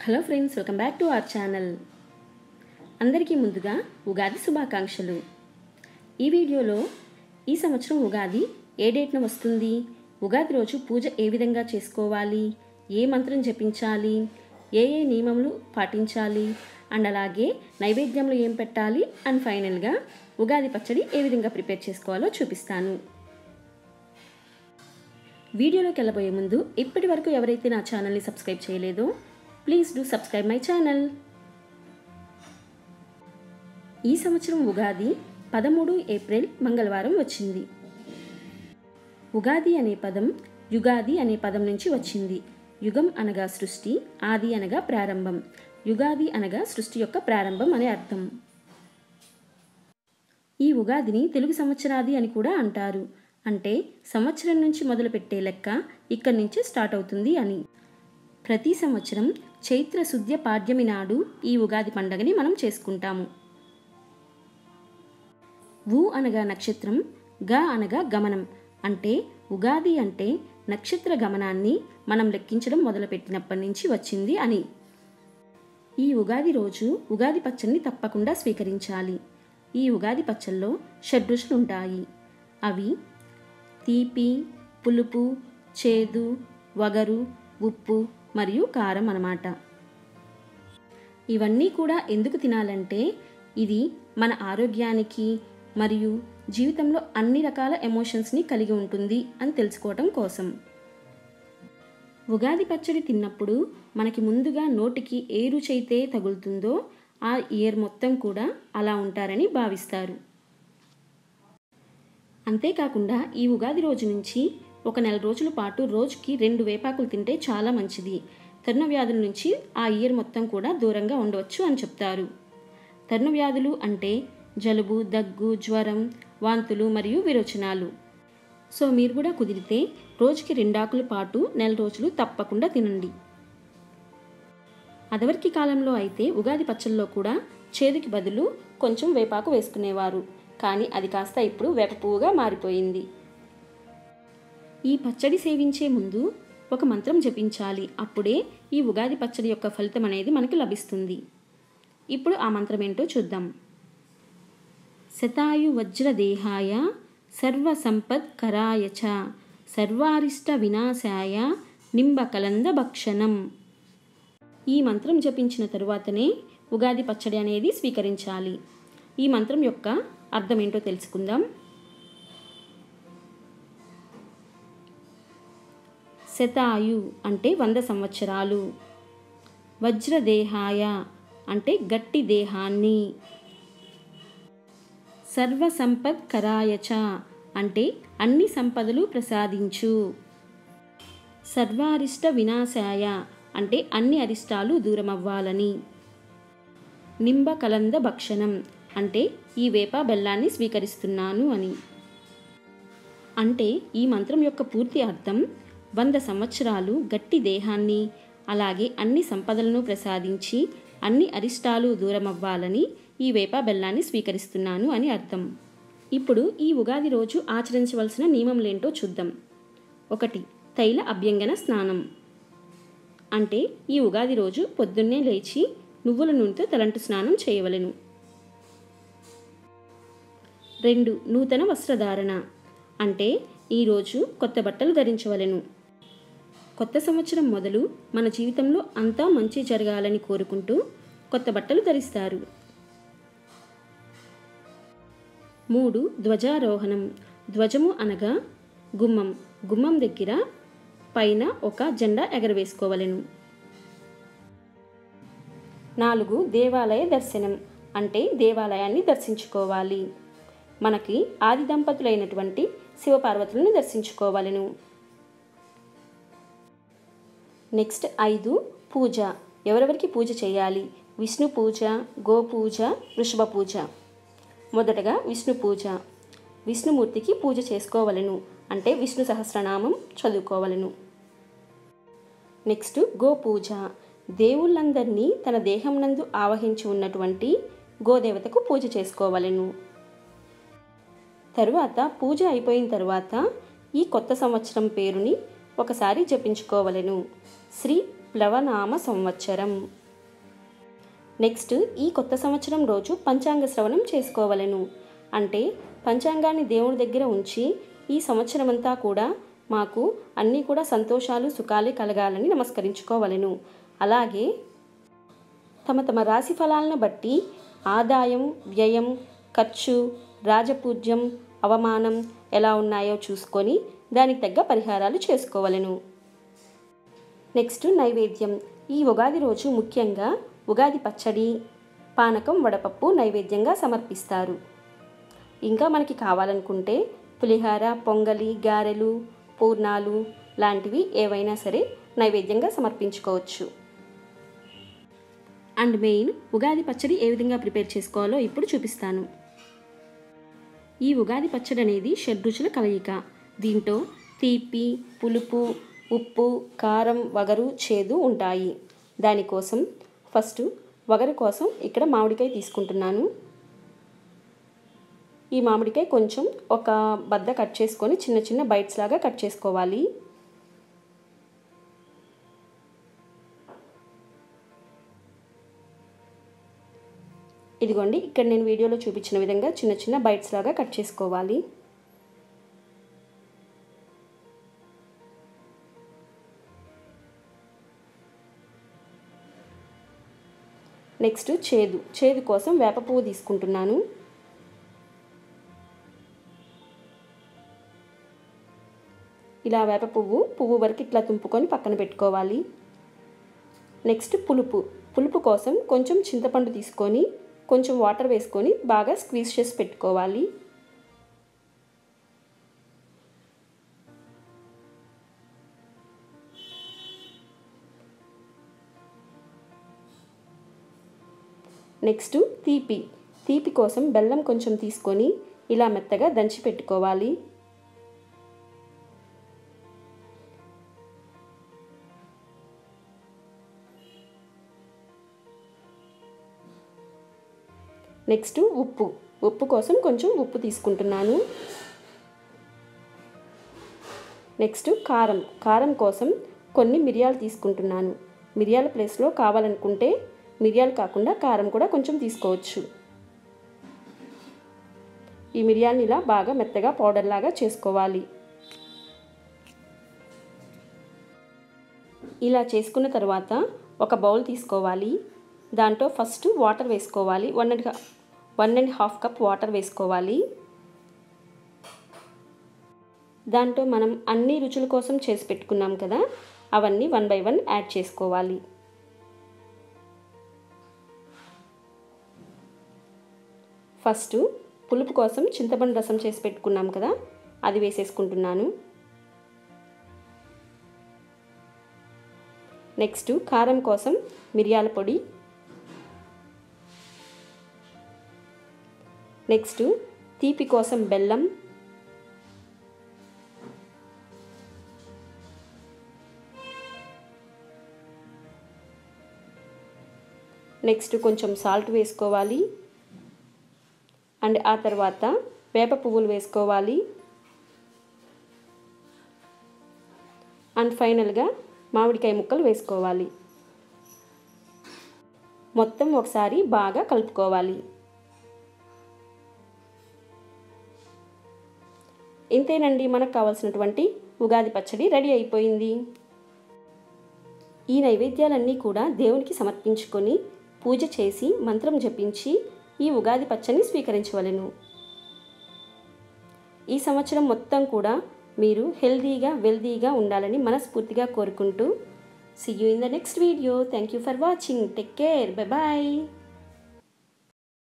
hello friends welcome back to our channel అందరికీ ముందుగా ఉగాది శుభాకాంక్షలు ఈ వీడియోలో ఈ సంవత్సరం ఉగాది ఏ డేట్న వస్తుంది ఉగాది రోజు పూజ ఏ విధంగా చేసుకోవాలి ఏ మంత్రం జపించాలి ఏ ఏ నియమములు పాటించాలి అండ్ అలాగే నైవేద్యంలో ఏం పెట్టాలి అండ్ ఫైనల్గా ఉగాది పచ్చడి ఏ విధంగా ప్రిపేర్ చేసుకోవాలో చూపిస్తాను వీడియోలోకి వెళ్ళబోయే ముందు ఇప్పటి వరకు ఎవరైతే నా ఛానల్ని సబ్స్క్రైబ్ చేయలేదో please do subscribe my channel ఈ సంవత్సరం ఉగాది పదమూడు ఏప్రిల్ మంగళవారం వచ్చింది ఉగాది అనే పదం యుగాది అనే పదం నుంచి వచ్చింది యుగం అనగా సృష్టి ఆది అనగా ప్రారంభం యుగాది అనగా సృష్టి యొక్క ప్రారంభం అనే అర్థం ఈ ఉగాదిని తెలుగు సంవత్సరాది అని కూడా అంటారు అంటే సంవత్సరం నుంచి మొదలుపెట్టే లెక్క ఇక్కడి నుంచి స్టార్ట్ అవుతుంది అని ప్రతి సంవత్సరం చైత్ర శుద్ధ్య పాడ్యమి నాడు ఈ ఉగాది పండగని మనం చేసుకుంటాము వు అనగా నక్షత్రం గ అనగా గమనం అంటే ఉగాది అంటే నక్షత్ర గమనాన్ని మనం లెక్కించడం మొదలుపెట్టినప్పటి నుంచి వచ్చింది అని ఈ ఉగాది రోజు ఉగాది పచ్చడిని తప్పకుండా స్వీకరించాలి ఈ ఉగాది పచ్చల్లో షడ్రుచులు ఉంటాయి అవి తీపి పులుపు చేదు వగరు ఉప్పు మరియు కారం అన్నమాట ఇవన్నీ కూడా ఎందుకు తినాలంటే ఇది మన ఆరోగ్యానికి మరియు జీవితంలో అన్ని రకాల ఎమోషన్స్ని కలిగి ఉంటుంది అని తెలుసుకోవటం కోసం ఉగాది పచ్చడి తిన్నప్పుడు మనకి ముందుగా నోటికి ఏ రుచి అయితే తగులుతుందో ఆ ఇయర్ మొత్తం కూడా అలా ఉంటారని భావిస్తారు అంతేకాకుండా ఈ ఉగాది రోజు నుంచి ఒక నెల రోజుల పాటు రోజుకి రెండు వేపాకులు తింటే చాలా మంచిది తరుణ వ్యాధుల నుంచి ఆ ఇయర్ మొత్తం కూడా దూరంగా ఉండవచ్చు అని చెప్తారు తరుణ వ్యాధులు అంటే జలుబు దగ్గు జ్వరం వాంతులు మరియు విరోచనాలు సో మీరు కూడా కుదిరితే రోజుకి రెండాకుల పాటు నెల రోజులు తప్పకుండా తినండి అదవరికి కాలంలో అయితే ఉగాది పచ్చళ్ళలో కూడా చేదుకి బదులు కొంచెం వేపాకు వేసుకునేవారు కానీ అది కాస్త ఇప్పుడు వేప పువ్వుగా మారిపోయింది ఈ పచ్చడి సేవించే ముందు ఒక మంత్రం జపించాలి అప్పుడే ఈ ఉగాది పచ్చడి యొక్క ఫలితం అనేది మనకి లభిస్తుంది ఇప్పుడు ఆ మంత్రం ఏంటో చూద్దాం శతాయు వజ్రదేహాయ సర్వ సంపత్ కరాయ చ సర్వారిష్ట వినాశాయ నింబకలంద భక్షణం ఈ మంత్రం జపించిన తరువాతనే ఉగాది పచ్చడి అనేది స్వీకరించాలి ఈ మంత్రం యొక్క అర్థం ఏంటో తెలుసుకుందాం శతాయు అంటే వంద సంవత్సరాలు వజ్రదేహాయ అంటే గట్టి దేహాన్ని సర్వ సంపత్ కరాయచ అంటే అన్ని సంపదలు ప్రసాదించు సర్వారిష్ట వినాశాయ అంటే అన్ని అరిష్టాలు దూరమవ్వాలని నింబ కలంద భక్షణం అంటే ఈ వేప బెల్లాన్ని స్వీకరిస్తున్నాను అని అంటే ఈ మంత్రం యొక్క పూర్తి అర్థం వంద సంవత్సరాలు గట్టి దేహాన్ని అలాగే అన్ని సంపదలను ప్రసాదించి అన్ని అరిష్టాలు దూరమవ్వాలని ఈ వేప బెల్లాన్ని స్వీకరిస్తున్నాను అని అర్థం ఇప్పుడు ఈ ఉగాది రోజు ఆచరించవలసిన నియమములేంటో చూద్దాం ఒకటి తైల అభ్యంగన స్నానం అంటే ఈ ఉగాది రోజు పొద్దున్నే లేచి నువ్వుల నూనెతో తలంటు స్నానం చేయవలెను రెండు నూతన వస్త్రధారణ అంటే ఈరోజు కొత్త బట్టలు ధరించవలెను కొత్త సంవత్సరం మొదలు మన జీవితంలో అంతా మంచి జరగాలని కోరుకుంటూ కొత్త బట్టలు ధరిస్తారు మూడు ధ్వజారోహణం ధ్వజము అనగా గుమ్మం గుమ్మం దగ్గర పైన ఒక జెండా ఎగరవేసుకోవలెను నాలుగు దేవాలయ దర్శనం అంటే దేవాలయాన్ని దర్శించుకోవాలి మనకి ఆది దంపతులైనటువంటి శివపార్వతులను దర్శించుకోవాలను నెక్స్ట్ ఐదు పూజ ఎవరెవరికి పూజ చేయాలి విష్ణు పూజ గో పూజ వృషభ పూజ మొదటగా విష్ణు పూజ విష్ణుమూర్తికి పూజ చేసుకోవలను అంటే విష్ణు సహస్రనామం చదువుకోవలను నెక్స్ట్ గో పూజ దేవుళ్ళందరినీ తన దేహం నందు ఆవహించి ఉన్నటువంటి గోదేవతకు పూజ చేసుకోవలను తరువాత పూజ అయిపోయిన తర్వాత ఈ కొత్త సంవత్సరం పేరుని ఒకసారి జపించుకోవలెను శ్రీ ప్లవనామ సంవత్సరం నెక్స్ట్ ఈ కొత్త సంవత్సరం రోజు పంచాంగ శ్రవణం చేసుకోవలెను అంటే పంచాంగాన్ని దేవుని దగ్గర ఉంచి ఈ సంవత్సరం అంతా కూడా మాకు అన్నీ కూడా సంతోషాలు సుఖాలే కలగాలని నమస్కరించుకోవలెను అలాగే తమ తమ రాశి ఫలాలను బట్టి ఆదాయం వ్యయం ఖర్చు రాజపూజ్యం అవమానం ఎలా ఉన్నాయో చూసుకొని దానికి తగ్గ పరిహారాలు చేసుకోవలెను నెక్స్ట్ నైవేద్యం ఈ ఉగాది రోజు ముఖ్యంగా ఉగాది పచ్చడి పానకం వడపప్పు నైవేద్యంగా సమర్పిస్తారు ఇంకా మనకి కావాలనుకుంటే పులిహార పొంగలి గారెలు పూర్ణాలు లాంటివి ఏవైనా సరే నైవేద్యంగా సమర్పించుకోవచ్చు అండ్ మెయిన్ ఉగాది పచ్చడి ఏ విధంగా ప్రిపేర్ చేసుకోవాలో ఇప్పుడు చూపిస్తాను ఈ ఉగాది పచ్చడి అనేది షడ్రుచుల కలయిక దీంట్లో తీపి పులుపు ఉప్పు కారం వగరు చేదు ఉంటాయి దానికోసం ఫస్ట్ వగరు కోసం ఇక్కడ మామిడికాయ తీసుకుంటున్నాను ఈ మామిడికాయ కొంచెం ఒక బద్ద కట్ చేసుకొని చిన్న చిన్న బైట్స్ లాగా కట్ చేసుకోవాలి ఇదిగోండి ఇక్కడ నేను వీడియోలో చూపించిన విధంగా చిన్న చిన్న బైట్స్ లాగా కట్ చేసుకోవాలి నెక్స్ట్ చేదు చేదు కోసం వేప పువ్వు తీసుకుంటున్నాను ఇలా వేప పువ్వు పువ్వు వరకు ఇట్లా తుంపుకొని పక్కన పెట్టుకోవాలి నెక్స్ట్ పులుపు పులుపు కోసం కొంచెం చింతపండు తీసుకొని కొంచెం వాటర్ వేసుకొని బాగా స్క్వీజ్ చేసి పెట్టుకోవాలి నెక్స్ట్ తీపి తీపి కోసం బెల్లం కొంచెం తీసుకొని ఇలా మెత్తగా దంచి పెట్టుకోవాలి నెక్స్ట్ ఉప్పు ఉప్పు కోసం కొంచెం ఉప్పు తీసుకుంటున్నాను నెక్స్ట్ కారం కారం కోసం కొన్ని మిరియాలు తీసుకుంటున్నాను మిరియాల ప్లేస్లో కావాలనుకుంటే మిరియాలు కాకుండా కారం కూడా కొంచెం తీసుకోవచ్చు ఈ మిరియాలని ఇలా బాగా మెత్తగా పౌడర్ లాగా చేసుకోవాలి ఇలా చేసుకున్న తర్వాత ఒక బౌల్ తీసుకోవాలి దాంట్లో ఫస్ట్ వాటర్ వేసుకోవాలి one and one and half cup water వేసుకోవాలి దాంట్లో మనం అన్ని రుచుల కోసం చేసి పెట్టుకున్నాం కదా అవన్నీ వన్ బై వన్ యాడ్ చేసుకోవాలి ఫస్ట్ పులుపు కోసం చింతపండు రసం చేసి పెట్టుకున్నాం కదా అది వేసేసుకుంటున్నాను నెక్స్ట్ కారం కోసం మిరియాల పొడి నెక్స్ట్ తీపి కోసం బెల్లం నెక్స్ట్ కొంచెం సాల్ట్ వేసుకోవాలి అండ్ ఆ తర్వాత వేప పువ్వులు వేసుకోవాలి అండ్ ఫైనల్గా మామిడికాయ ముక్కలు వేసుకోవాలి మొత్తం ఒకసారి బాగా కలుపుకోవాలి ఇంతేనండి మనకు కావాల్సినటువంటి ఉగాది పచ్చడి రెడీ అయిపోయింది ఈ నైవేద్యాలన్నీ కూడా దేవునికి సమర్పించుకొని పూజ చేసి మంత్రం జపించి ఈ ఉగాది పచ్చని స్వీకరించవలెను ఈ సంవత్సరం మొత్తం కూడా మీరు హెల్దీగా వెల్దీగా ఉండాలని మనస్ఫూర్తిగా కోరుకుంటూ see you in the next video thank you for watching take care bye bye